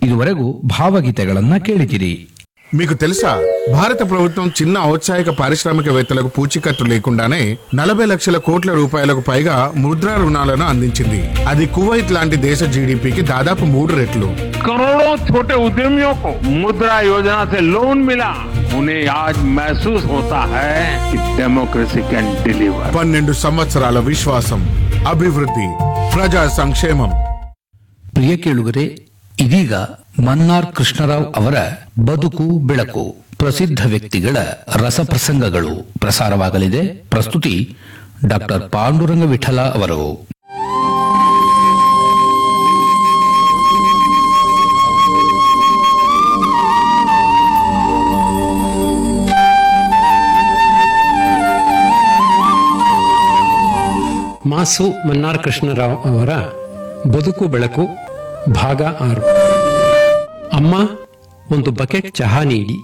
ಇದುವರೆಗೂ భావగీತೆಗಳನ್ನ కేಳಿದಿರಿ మీకు తెలుసా భారత ప్రభుత్వం చిన్న ఔత్సాహిక పారిశ్రామికవేత్తలకు పూచీకత్తు లేకుండానే నలభై లక్షల కోట్ల రూపాయలకు పైగా ముద్రా రుణాలను అందించింది అది కువైట్ లాంటి దేశ జీడిపికి దాదాపు మూడు రెట్లు करोड़ों छोटे उद्यमियों को मुद्रा योजना से लोन मिला उन्हें आज महसूस होता है कि डेमोक्रेसी कैन डिलीवर పన్నెండు సంవత్సరాల విశ్వాసం అభివృద్ధి ప్రజా సంక్షేమం ಪ್ರಿಯ ಕೇಳುಗರೆ ಇದೀಗ ಮನ್ನಾರ್ ಕೃಷ್ಣರಾವ್ ಅವರ ಬದುಕು ಬೆಳಕು ಪ್ರಸಿದ್ಧ ವ್ಯಕ್ತಿಗಳ ರಸಪ್ರಸಂಗಗಳು ಪ್ರಸಾರವಾಗಲಿದೆ ಪ್ರಸ್ತುತಿ ಡಾಕ್ಟರ್ ಪಾಂಡುರಂಗ ವಿಠಲ ಅವರು ಮಾಸು ಮನ್ನಾರ್ ಕೃಷ್ಣರಾವ್ ಅವರ ಬದುಕು ಬೆಳಕು ಭಾಗ ಆರು ಅಮ್ಮ ಒಂದು ಬಕೆಟ್ ಚಹಾ ನೀಡಿ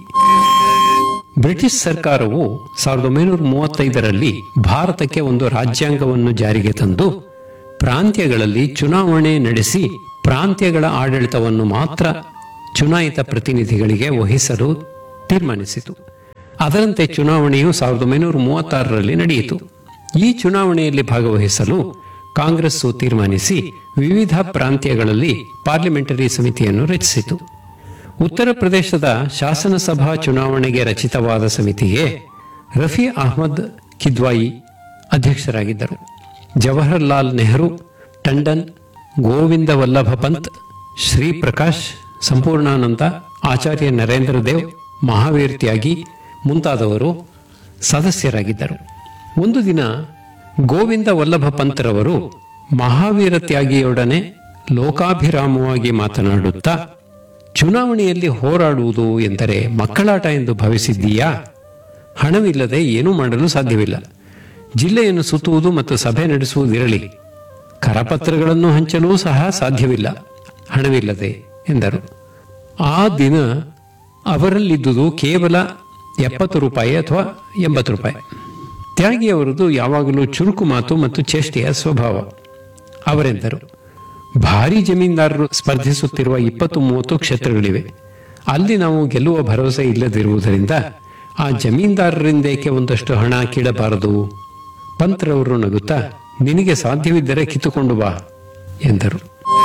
ಬ್ರಿಟಿಷ್ ಸರ್ಕಾರವು ಸಾವಿರದ ಒಂಬೈನೂರ ಮೂವತ್ತೈದರಲ್ಲಿ ಭಾರತಕ್ಕೆ ಒಂದು ರಾಜ್ಯಾಂಗವನ್ನು ಜಾರಿಗೆ ತಂದು ಪ್ರಾಂತ್ಯಗಳಲ್ಲಿ ಚುನಾವಣೆ ನಡೆಸಿ ಪ್ರಾಂತ್ಯಗಳ ಆಡಳಿತವನ್ನು ಮಾತ್ರ ಚುನಾಯಿತ ಪ್ರತಿನಿಧಿಗಳಿಗೆ ವಹಿಸಲು ತೀರ್ಮಾನಿಸಿತು ಅದರಂತೆ ಚುನಾವಣೆಯು ಸಾವಿರದ ಒಂಬೈನೂರ ಮೂವತ್ತಾರರಲ್ಲಿ ನಡೆಯಿತು ಈ ಚುನಾವಣೆಯಲ್ಲಿ ಭಾಗವಹಿಸಲು ಕಾಂಗ್ರೆಸ್ಸು ತೀರ್ಮಾನಿಸಿ ವಿವಿಧ ಪ್ರಾಂತ್ಯಗಳಲ್ಲಿ ಪಾರ್ಲಿಮೆಂಟರಿ ಸಮಿತಿಯನ್ನು ರಚಿಸಿತು ಉತ್ತರ ಪ್ರದೇಶದ ಶಾಸನಸಭಾ ಚುನಾವಣೆಗೆ ರಚಿತವಾದ ಸಮಿತಿಗೆ ರಫಿ ಅಹ್ಮದ್ ಕಿದ್ವಾಯಿ ಅಧ್ಯಕ್ಷರಾಗಿದ್ದರು ಜವಾಹರ್ಲಾಲ್ ನೆಹರು ಟಂಡನ್ ಗೋವಿಂದ ವಲ್ಲಭ ಪಂತ್ ಶ್ರೀ ಪ್ರಕಾಶ್ ಸಂಪೂರ್ಣಾನಂದ ಆಚಾರ್ಯ ನರೇಂದ್ರ ದೇವ್ ಮಹಾವೀರ್ ತ್ಯಾಗಿ ಮುಂತಾದವರು ಸದಸ್ಯರಾಗಿದ್ದರು ಒಂದು ದಿನ ಗೋವಿಂದ ವಲ್ಲಭ ಪಂತ್ರವರು ಮಹಾವೀರ ತ್ಯಾಗಿಯೊಡನೆ ಲೋಕಾಭಿರಾಮವಾಗಿ ಮಾತನಾಡುತ್ತಾ ಚುನಾವಣೆಯಲ್ಲಿ ಹೋರಾಡುವುದು ಎಂದರೆ ಮಕ್ಕಳಾಟ ಎಂದು ಭಾವಿಸಿದ್ದೀಯಾ ಹಣವಿಲ್ಲದೆ ಏನೂ ಮಾಡಲು ಸಾಧ್ಯವಿಲ್ಲ ಜಿಲ್ಲೆಯನ್ನು ಸುತ್ತುವುದು ಮತ್ತು ಸಭೆ ನಡೆಸುವುದಿರಲಿ ಕರಪತ್ರಗಳನ್ನು ಹಂಚಲೂ ಸಹ ಸಾಧ್ಯವಿಲ್ಲ ಹಣವಿಲ್ಲದೆ ಎಂದರು ಆ ದಿನ ಅವರಲ್ಲಿದ್ದುದು ಕೇವಲ ಎಪ್ಪತ್ತು ರೂಪಾಯಿ ಅಥವಾ ಎಂಬತ್ತು ರೂಪಾಯಿ ತ್ಯಾಗಿ ಅವರದು ಯಾವಾಗಲೂ ಚುರುಕು ಮಾತು ಮತ್ತು ಚೇಷ್ಟೆಯ ಸ್ವಭಾವ ಅವರೆಂದರು ಭಾರಿ ಜಮೀನ್ದಾರರು ಸ್ಪರ್ಧಿಸುತ್ತಿರುವ ಇಪ್ಪತ್ತು ಮೂವತ್ತು ಕ್ಷೇತ್ರಗಳಿವೆ ಅಲ್ಲಿ ನಾವು ಗೆಲ್ಲುವ ಭರವಸೆ ಇಲ್ಲದಿರುವುದರಿಂದ ಆ ಜಮೀನ್ದಾರರಿಂದೇಕೆ ಒಂದಷ್ಟು ಹಣ ಕೀಳಬಾರದು ಪಂತ್ರವರು ನಗುತ್ತಾ ನಿನಗೆ ಸಾಧ್ಯವಿದ್ದರೆ ಕಿತ್ತುಕೊಂಡು ಬಾ ಎಂದರು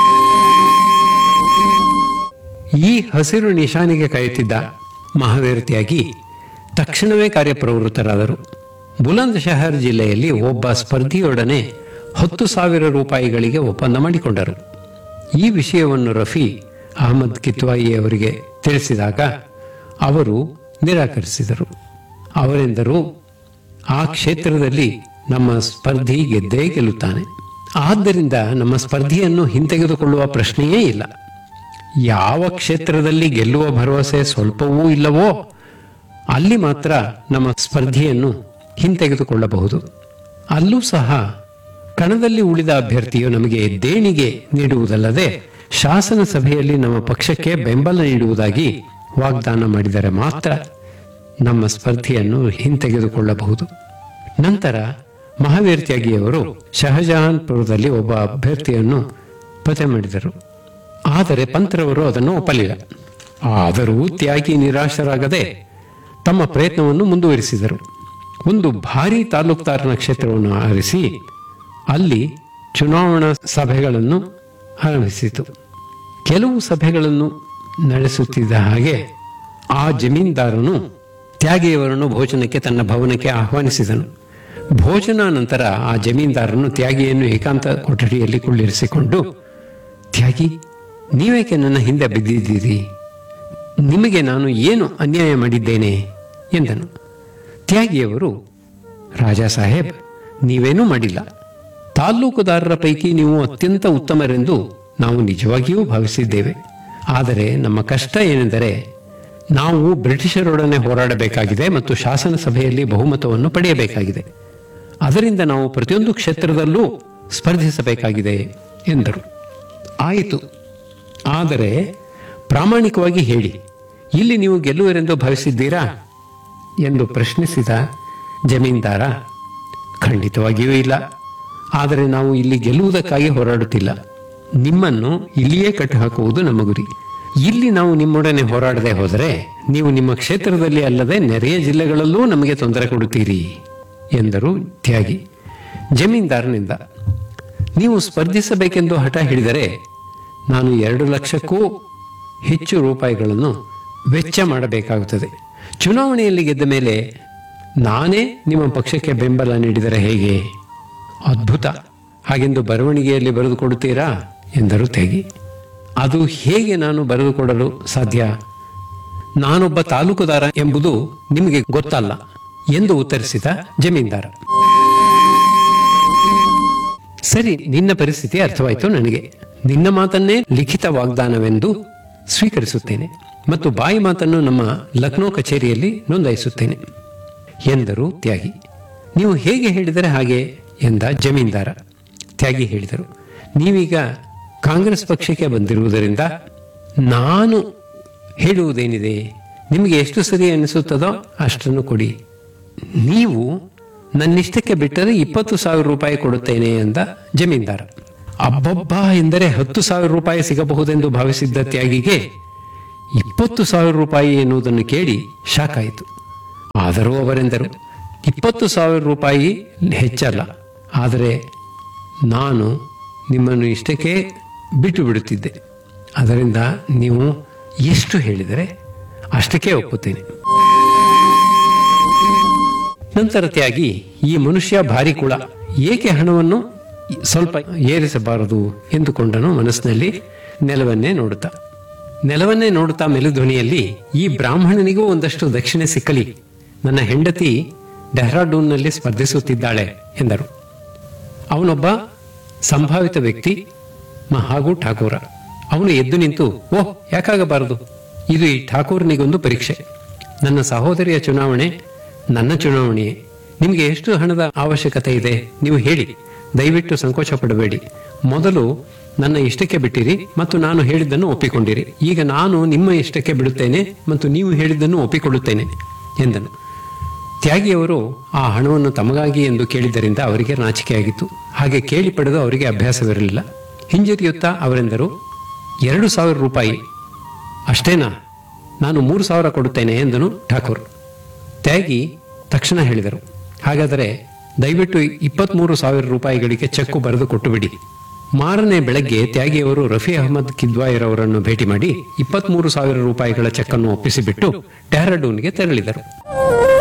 ಈ ಹಸಿರು ನಿಶಾನೆಗೆ ಕಾಯುತ್ತಿದ್ದ ಮಹಾವೀರ್ ತ್ಯಾಗಿ ತಕ್ಷಣವೇ ಕಾರ್ಯಪ್ರವೃತ್ತರಾದರು ಬುಲಂದ್ ಶಹರ್ ಜಿಲ್ಲೆಯಲ್ಲಿ ಒಬ್ಬ ಸ್ಪರ್ಧಿಯೊಡನೆ ಹತ್ತು ಸಾವಿರ ರೂಪಾಯಿಗಳಿಗೆ ಒಪ್ಪಂದ ಮಾಡಿಕೊಂಡರು ಈ ವಿಷಯವನ್ನು ರಫಿ ಅಹಮದ್ ಕಿತ್ವಾಯಿ ಅವರಿಗೆ ತಿಳಿಸಿದಾಗ ಅವರು ನಿರಾಕರಿಸಿದರು ಅವರೆಂದರು ಆ ಕ್ಷೇತ್ರದಲ್ಲಿ ನಮ್ಮ ಸ್ಪರ್ಧಿ ಗೆದ್ದೇ ಗೆಲ್ಲುತ್ತಾನೆ ಆದ್ದರಿಂದ ನಮ್ಮ ಸ್ಪರ್ಧಿಯನ್ನು ಹಿಂತೆಗೆದುಕೊಳ್ಳುವ ಪ್ರಶ್ನೆಯೇ ಇಲ್ಲ ಯಾವ ಕ್ಷೇತ್ರದಲ್ಲಿ ಗೆಲ್ಲುವ ಭರವಸೆ ಸ್ವಲ್ಪವೂ ಇಲ್ಲವೋ ಅಲ್ಲಿ ಮಾತ್ರ ನಮ್ಮ ಸ್ಪರ್ಧಿಯನ್ನು ಹಿಂತೆಗೆದುಕೊಳ್ಳಬಹುದು ಅಲ್ಲೂ ಸಹ ಕಣದಲ್ಲಿ ಉಳಿದ ಅಭ್ಯರ್ಥಿಯು ನಮಗೆ ದೇಣಿಗೆ ನೀಡುವುದಲ್ಲದೆ ಶಾಸನ ಸಭೆಯಲ್ಲಿ ನಮ್ಮ ಪಕ್ಷಕ್ಕೆ ಬೆಂಬಲ ನೀಡುವುದಾಗಿ ವಾಗ್ದಾನ ಮಾಡಿದರೆ ಮಾತ್ರ ನಮ್ಮ ಸ್ಪರ್ಧಿಯನ್ನು ಹಿಂತೆಗೆದುಕೊಳ್ಳಬಹುದು ನಂತರ ಮಹಾವೀರ್ ತ್ಯಾಗಿಯವರು ಶಹಜಹಾನ್ಪುರದಲ್ಲಿ ಒಬ್ಬ ಅಭ್ಯರ್ಥಿಯನ್ನು ಪತ್ತೆ ಮಾಡಿದರು ಆದರೆ ಪಂತ್ರವರು ಅದನ್ನು ಒಪ್ಪಲಿಲ್ಲ ಆದರೂ ತ್ಯಾಗಿ ನಿರಾಶರಾಗದೆ ತಮ್ಮ ಪ್ರಯತ್ನವನ್ನು ಮುಂದುವರಿಸಿದರು ಒಂದು ಭಾರೀ ತಾಲೂಕ್ದಾರನ ಕ್ಷೇತ್ರವನ್ನು ಆರಿಸಿ ಅಲ್ಲಿ ಚುನಾವಣಾ ಸಭೆಗಳನ್ನು ಆರಂಭಿಸಿತು ಕೆಲವು ಸಭೆಗಳನ್ನು ನಡೆಸುತ್ತಿದ್ದ ಹಾಗೆ ಆ ಜಮೀನ್ದಾರನು ತ್ಯಾಗಿಯವರನ್ನು ಭೋಜನಕ್ಕೆ ತನ್ನ ಭವನಕ್ಕೆ ಆಹ್ವಾನಿಸಿದನು ಭೋಜನ ನಂತರ ಆ ಜಮೀನ್ದಾರನು ತ್ಯಾಗಿಯನ್ನು ಏಕಾಂತ ಕೊಠಡಿಯಲ್ಲಿ ಕುಳ್ಳಿರಿಸಿಕೊಂಡು ತ್ಯಾಗಿ ನೀವೇಕೆ ನನ್ನ ಹಿಂದೆ ಬಿದ್ದಿದ್ದೀರಿ ನಿಮಗೆ ನಾನು ಏನು ಅನ್ಯಾಯ ಮಾಡಿದ್ದೇನೆ ಎಂದನು ತ್ಯಾಗಿಯವರು ರಾಜಾ ಸಾಹೇಬ್ ನೀವೇನೂ ಮಾಡಿಲ್ಲ ತಾಲ್ಲೂಕುದಾರರ ಪೈಕಿ ನೀವು ಅತ್ಯಂತ ಉತ್ತಮರೆಂದು ನಾವು ನಿಜವಾಗಿಯೂ ಭಾವಿಸಿದ್ದೇವೆ ಆದರೆ ನಮ್ಮ ಕಷ್ಟ ಏನೆಂದರೆ ನಾವು ಬ್ರಿಟಿಷರೊಡನೆ ಹೋರಾಡಬೇಕಾಗಿದೆ ಮತ್ತು ಶಾಸನ ಸಭೆಯಲ್ಲಿ ಬಹುಮತವನ್ನು ಪಡೆಯಬೇಕಾಗಿದೆ ಅದರಿಂದ ನಾವು ಪ್ರತಿಯೊಂದು ಕ್ಷೇತ್ರದಲ್ಲೂ ಸ್ಪರ್ಧಿಸಬೇಕಾಗಿದೆ ಎಂದರು ಆಯಿತು ಆದರೆ ಪ್ರಾಮಾಣಿಕವಾಗಿ ಹೇಳಿ ಇಲ್ಲಿ ನೀವು ಗೆಲ್ಲುವರೆಂದು ಭಾವಿಸಿದ್ದೀರಾ ಎಂದು ಪ್ರಶ್ನಿಸಿದ ಜಮೀನ್ದಾರ ಖಂಡಿತವಾಗಿಯೂ ಇಲ್ಲ ಆದರೆ ನಾವು ಇಲ್ಲಿ ಗೆಲ್ಲುವುದಕ್ಕಾಗಿ ಹೋರಾಡುತ್ತಿಲ್ಲ ನಿಮ್ಮನ್ನು ಇಲ್ಲಿಯೇ ಕಟ್ಟುಹಾಕುವುದು ನಮ್ಮ ಗುರಿ ಇಲ್ಲಿ ನಾವು ನಿಮ್ಮೊಡನೆ ಹೋರಾಡದೆ ಹೋದರೆ ನೀವು ನಿಮ್ಮ ಕ್ಷೇತ್ರದಲ್ಲಿ ಅಲ್ಲದೆ ನೆರೆಯ ಜಿಲ್ಲೆಗಳಲ್ಲೂ ನಮಗೆ ತೊಂದರೆ ಕೊಡುತ್ತೀರಿ ಎಂದರು ತ್ಯಾಗಿ ಜಮೀನ್ದಾರನಿಂದ ನೀವು ಸ್ಪರ್ಧಿಸಬೇಕೆಂದು ಹಠ ಹಿಡಿದರೆ ನಾನು ಎರಡು ಲಕ್ಷಕ್ಕೂ ಹೆಚ್ಚು ರೂಪಾಯಿಗಳನ್ನು ವೆಚ್ಚ ಮಾಡಬೇಕಾಗುತ್ತದೆ ಚುನಾವಣೆಯಲ್ಲಿ ಗೆದ್ದ ಮೇಲೆ ನಾನೇ ನಿಮ್ಮ ಪಕ್ಷಕ್ಕೆ ಬೆಂಬಲ ನೀಡಿದರೆ ಹೇಗೆ ಅದ್ಭುತ ಹಾಗೆಂದು ಬರವಣಿಗೆಯಲ್ಲಿ ಬರೆದುಕೊಡುತ್ತೀರಾ ಎಂದರು ತ್ಯಾಗಿ ಅದು ಹೇಗೆ ನಾನು ಬರೆದುಕೊಡಲು ಸಾಧ್ಯ ನಾನೊಬ್ಬ ತಾಲೂಕುದಾರ ಎಂಬುದು ನಿಮಗೆ ಗೊತ್ತಲ್ಲ ಎಂದು ಉತ್ತರಿಸಿದ ಜಮೀನ್ದಾರ ಸರಿ ನಿನ್ನ ಪರಿಸ್ಥಿತಿ ಅರ್ಥವಾಯಿತು ನನಗೆ ನಿನ್ನ ಮಾತನ್ನೇ ಲಿಖಿತ ವಾಗ್ದಾನವೆಂದು ಸ್ವೀಕರಿಸುತ್ತೇನೆ ಮತ್ತು ಬಾಯಿ ಮಾತನ್ನು ನಮ್ಮ ಲಕ್ನೋ ಕಚೇರಿಯಲ್ಲಿ ನೋಂದಾಯಿಸುತ್ತೇನೆ ಎಂದರು ತ್ಯಾಗಿ ನೀವು ಹೇಗೆ ಹೇಳಿದರೆ ಹಾಗೆ ಎಂದ ಜಮೀನ್ದಾರ ತ್ಯಾಗಿ ಹೇಳಿದರು ನೀವೀಗ ಕಾಂಗ್ರೆಸ್ ಪಕ್ಷಕ್ಕೆ ಬಂದಿರುವುದರಿಂದ ನಾನು ಹೇಳುವುದೇನಿದೆ ನಿಮಗೆ ಎಷ್ಟು ಸರಿ ಅನಿಸುತ್ತದೋ ಅಷ್ಟನ್ನು ಕೊಡಿ ನೀವು ನನ್ನಿಷ್ಟಕ್ಕೆ ಬಿಟ್ಟರೆ ಇಪ್ಪತ್ತು ಸಾವಿರ ರೂಪಾಯಿ ಕೊಡುತ್ತೇನೆ ಎಂದ ಜಮೀನ್ದಾರ ಅಬ್ಬಬ್ಬ ಎಂದರೆ ಹತ್ತು ಸಾವಿರ ರೂಪಾಯಿ ಸಿಗಬಹುದೆಂದು ಭಾವಿಸಿದ್ದ ತ್ಯಾಗಿಗೆ ಇಪ್ಪತ್ತು ಸಾವಿರ ರೂಪಾಯಿ ಎನ್ನುವುದನ್ನು ಕೇಳಿ ಶಾಕ್ ಆಯಿತು ಆದರೂ ಅವರೆಂದರು ಇಪ್ಪತ್ತು ಸಾವಿರ ರೂಪಾಯಿ ಹೆಚ್ಚಲ್ಲ ಆದರೆ ನಾನು ನಿಮ್ಮನ್ನು ಇಷ್ಟಕ್ಕೆ ಬಿಟ್ಟು ಬಿಡುತ್ತಿದ್ದೆ ಅದರಿಂದ ನೀವು ಎಷ್ಟು ಹೇಳಿದರೆ ಅಷ್ಟಕ್ಕೆ ಒಪ್ಪುತ್ತೇನೆ ನಂತರ ತ್ಯಾಗಿ ಈ ಮನುಷ್ಯ ಭಾರಿ ಕುಳ ಏಕೆ ಹಣವನ್ನು ಸ್ವಲ್ಪ ಏರಿಸಬಾರದು ಎಂದುಕೊಂಡನು ಮನಸ್ಸಿನಲ್ಲಿ ನೆಲವನ್ನೇ ನೋಡುತ್ತಾ ನೆಲವನ್ನೇ ನೋಡುತ್ತಾ ಮೆಲುಧ್ವನಿಯಲ್ಲಿ ಈ ಬ್ರಾಹ್ಮಣನಿಗೂ ಒಂದಷ್ಟು ದಕ್ಷಿಣೆ ಸಿಕ್ಕಲಿ ನನ್ನ ಹೆಂಡತಿ ಡೆಹ್ರಾಡೂನ್ನಲ್ಲಿ ಸ್ಪರ್ಧಿಸುತ್ತಿದ್ದಾಳೆ ಎಂದರು ಅವನೊಬ್ಬ ಸಂಭಾವಿತ ವ್ಯಕ್ತಿ ಮ- ಹಾಗೂ ಠಾಕೂರ ಅವನು ಎದ್ದು ನಿಂತು ಓಹ್ ಯಾಕಾಗಬಾರದು ಇದು ಈ ಠಾಕೂರ್ನಿಗೊಂದು ಪರೀಕ್ಷೆ ನನ್ನ ಸಹೋದರಿಯ ಚುನಾವಣೆ ನನ್ನ ಚುನಾವಣೆಯೇ ನಿಮಗೆ ಎಷ್ಟು ಹಣದ ಅವಶ್ಯಕತೆ ಇದೆ ನೀವು ಹೇಳಿ ದಯವಿಟ್ಟು ಸಂಕೋಚ ಪಡಬೇಡಿ ಮೊದಲು ನನ್ನ ಇಷ್ಟಕ್ಕೆ ಬಿಟ್ಟಿರಿ ಮತ್ತು ನಾನು ಹೇಳಿದ್ದನ್ನು ಒಪ್ಪಿಕೊಂಡಿರಿ ಈಗ ನಾನು ನಿಮ್ಮ ಇಷ್ಟಕ್ಕೆ ಬಿಡುತ್ತೇನೆ ಮತ್ತು ನೀವು ಹೇಳಿದ್ದನ್ನು ಒಪ್ಪಿಕೊಳ್ಳುತ್ತೇನೆ ಎಂದನು ತ್ಯಾಗಿಯವರು ಆ ಹಣವನ್ನು ತಮಗಾಗಿ ಎಂದು ಕೇಳಿದ್ದರಿಂದ ಅವರಿಗೆ ನಾಚಿಕೆಯಾಗಿತ್ತು ಹಾಗೆ ಕೇಳಿ ಪಡೆದು ಅವರಿಗೆ ಅಭ್ಯಾಸವಿರಲಿಲ್ಲ ಹಿಂಜರಿಯುತ್ತಾ ಅವರೆಂದರು ಎರಡು ಸಾವಿರ ರೂಪಾಯಿ ಅಷ್ಟೇನಾ ನಾನು ಮೂರು ಸಾವಿರ ಕೊಡುತ್ತೇನೆ ಎಂದನು ಠಾಕೂರ್ ತ್ಯಾಗಿ ತಕ್ಷಣ ಹೇಳಿದರು ಹಾಗಾದರೆ ದಯವಿಟ್ಟು ಇಪ್ಪತ್ಮೂರು ಸಾವಿರ ರೂಪಾಯಿಗಳಿಗೆ ಚೆಕ್ಕು ಬರೆದು ಕೊಟ್ಟುಬಿಡಿ ಮಾರನೇ ಬೆಳಗ್ಗೆ ತ್ಯಾಗಿಯವರು ರಫಿ ಅಹಮದ್ ಕಿದ್ವಾಯರ್ ಅವರನ್ನು ಭೇಟಿ ಮಾಡಿ ಇಪ್ಪತ್ಮೂರು ಸಾವಿರ ರೂಪಾಯಿಗಳ ಚೆಕ್ಕನ್ನು ಒಪ್ಪಿಸಿಬಿಟ್ಟು ಡೆಹ್ರಾಡೂನ್ಗೆ ತೆರಳಿದರು